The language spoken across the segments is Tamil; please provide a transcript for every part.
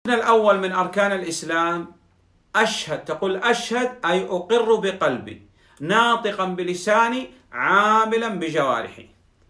الأول من أركان الإسلام أشهد تقول أشهد أي أقر بقلبي ناطقا بلساني عاملا بجوارحي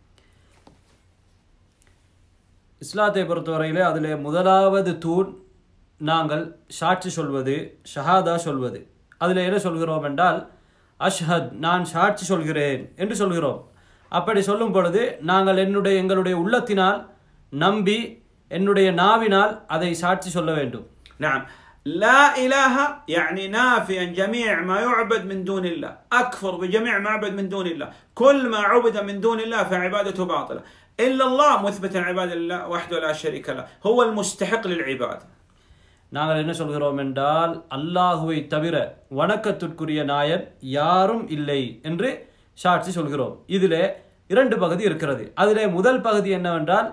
இஸ்லாத்தை பொறுத்தவரையிலே அதிலே முதலாவது தூண் நாங்கள் சாட்சி சொல்வது ஷஹாதா சொல்வது அதில் என்ன சொல்கிறோம் என்றால் அஷ்ஹத் நான் சாட்சி சொல்கிறேன் என்று சொல்கிறோம் அப்படி சொல்லும் பொழுது நாங்கள் என்னுடைய எங்களுடைய உள்ளத்தினால் நம்பி என்னுடைய நாவினால் அதை சாட்சி சொல்ல வேண்டும் نعم لا إله يعني نافيا جميع ما يعبد من دون الله أكفر بجميع ما يعبد من دون الله كل ما عبد من دون الله فعبادته باطلة إلا الله مثبتا عبادة الله وحده لا شريك له هو المستحق للعبادة நாங்கள் என்ன சொல்கிறோம் என்றால் அல்லாஹுவை தவிர வணக்கத்திற்குரிய நாயன் யாரும் இல்லை என்று சாட்சி சொல்கிறோம் இதிலே இரண்டு பகுதி இருக்கிறது அதிலே முதல் பகுதி என்னவென்றால்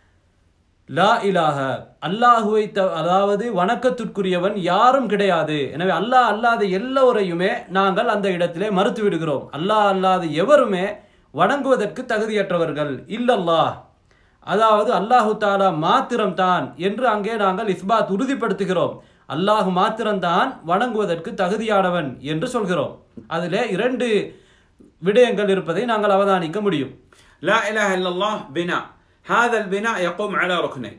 லா இலாஹ அல்லாஹுவை த அதாவது வணக்கத்திற்குரியவன் யாரும் கிடையாது எனவே அல்லாஹ் அல்லாத எல்லோரையுமே நாங்கள் அந்த இடத்திலே மறுத்து விடுகிறோம் அல்லாஹ் அல்லாத எவருமே வணங்குவதற்கு தகுதியற்றவர்கள் இல்லல்லாஹ் அதாவது அல்லாஹு தாலா மாத்திரம்தான் என்று அங்கே நாங்கள் இஸ்பாத் உறுதிப்படுத்துகிறோம் அல்லாஹ் மாத்திரம்தான் வணங்குவதற்கு தகுதியானவன் என்று சொல்கிறோம் அதிலே இரண்டு விடயங்கள் இருப்பதை நாங்கள் அவதானிக்க முடியும் لا إله إلا الله بناء هذا البناء يقوم على ركنين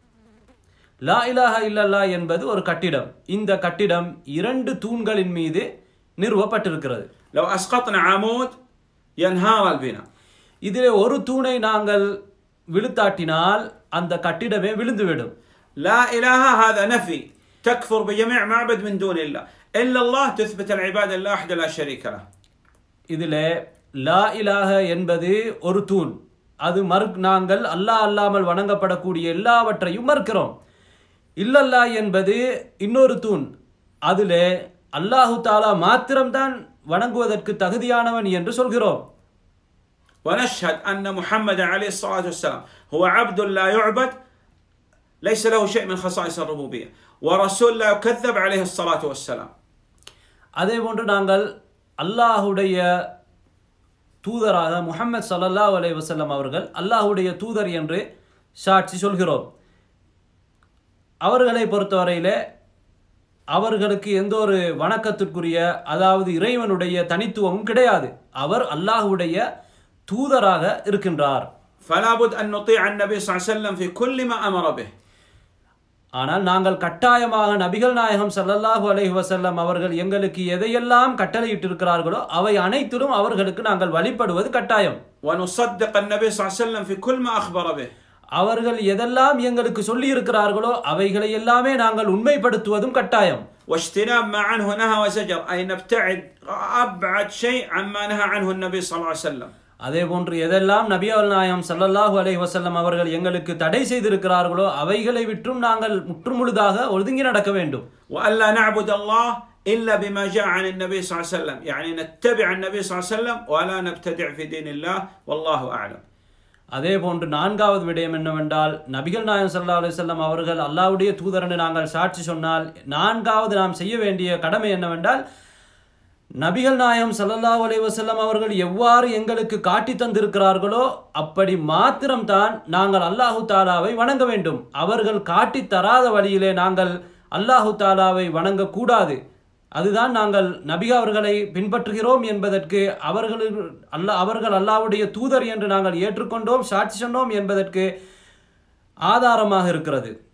லா இலாஹ இல்லல்லா என்பது ஒரு கட்டிடம் இந்த கட்டிடம் இரண்டு தூண்களின் மீது நிறுவப்பட்டிருக்கிறது لو أسقطنا عمود ينهار البناء இதிலே ஒரு தூணை நாங்கள் விழுத்தாட்டினால் அந்த கட்டிடமே விழுந்துவிடும் لا إله هذا نفي تكفر بجميع معبد من دون الله إلا الله تثبت العبادة لله وحده لا شريك له இதிலே லா இலாஹ என்பது ஒரு தூண் அது மறு நாங்கள் அல்லாஹ் அல்லாமல் வணங்கப்படக்கூடிய எல்லாவற்றையும் மறுக்கிறோம் இல்லல்லா என்பது இன்னொரு தூண் அதிலே அல்லாஹு தாலா மாத்திரம்தான் வணங்குவதற்கு தகுதியானவன் என்று சொல்கிறோம் ونشهد أن محمد عليه الصلاة والسلام هو عبد لا يعبد ليس له شيء من خصائص الربوبية ورسول لا يكذب عليه الصلاة والسلام அதே போன்று நாங்கள் அல்லாஹுடைய தூதராக முஹம்மது ஸல்லல்லாஹு அலைஹி வஸல்லம் அவர்கள் அல்லாஹுடைய தூதர் என்று சாட்சி சொல்கிறோம் அவர்களை பொறுத்தவரையிலே அவர்களுக்கு எந்த ஒரு வணக்கத்திற்குரிய அதாவது இறைவனுடைய தனித்துவமும் கிடையாது அவர் அல்லாஹுடைய தூதராக இருக்கின்றார் فلا بد أن نطيع النبي صلى الله عليه وسلم في كل ما أمر به ஆனால் நாங்கள் கட்டாயமாக நபிகள் நாயகம் ஸல்லல்லாஹு அலைஹி வஸல்லம் அவர்கள் எங்களுக்கு எதையெல்லாம் கட்டளையிட்டிருக்கிறார்களோ அவை அனைத்திலும் அவர்களுக்கு நாங்கள் வழிபடுவது கட்டாயம் ونصدق النبي صلى الله عليه وسلم في كل ما أخبر به அவர்கள் எதெல்லாம் எங்களுக்கு சொல்லி இருக்கிறார்களோ அவைகளை எல்லாமே நாங்கள் உண்மைப்படுத்துவதும் கட்டாயம் واجتناب ما عنه نهى وزجر أي نبتعد أبعد شيء عما نهى عنه النبي صلى الله عليه وسلم அதே போன்று எதெல்லாம் நபி அவல் நாயம் ஸல்லல்லாஹு அலைஹி வஸல்லம் அவர்கள் எங்களுக்கு தடை செய்திருக்கிறார்களோ அவைகளை விற்றும் நாங்கள் முற்றுமுழுதாக ஒதுங்கி நடக்க வேண்டும் وألا نعبد الله إلا بما جاء عن النبي صلى الله عليه وسلم يعني نتبع النبي صلى الله عليه وسلم ولا نبتدع في دين الله والله أعلم அதே போன்று நான்காவது விடயம் என்னவென்றால் நபிகள் நாயம் ஸல்லல்லாஹு அலைஹி வஸல்லம் அவர்கள் அல்லாஹ்வுடைய தூதர் என்று நாங்கள் சாட்சி சொன்னால் நான்காவது நாம் செய்ய வேண்டிய கடமை என்னவென்றால் நபிகள் நாயகம் ஸல்லல்லாஹு அலைஹி வஸல்லம் அவர்கள் எவ்வாறு எங்களுக்கு காட்டி தந்திருக்கிறார்களோ அப்படி மாத்திரம்தான் நாங்கள் அல்லாஹு தாலாவை வணங்க வேண்டும் அவர்கள் காட்டி தராத வழியிலே நாங்கள் அல்லாஹு தாலாவை வணங்கக்கூடாது அதுதான் நாங்கள் நபி அவர்களை பின்பற்றுகிறோம் என்பதற்கு அவர்கள் அல்ல அவர்கள் அல்லாஹ்வுடைய தூதர் என்று நாங்கள் ஏற்றுக்கொண்டோம் சாட்சி சொன்னோம் என்பதற்கு ஆதாரமாக இருக்கிறது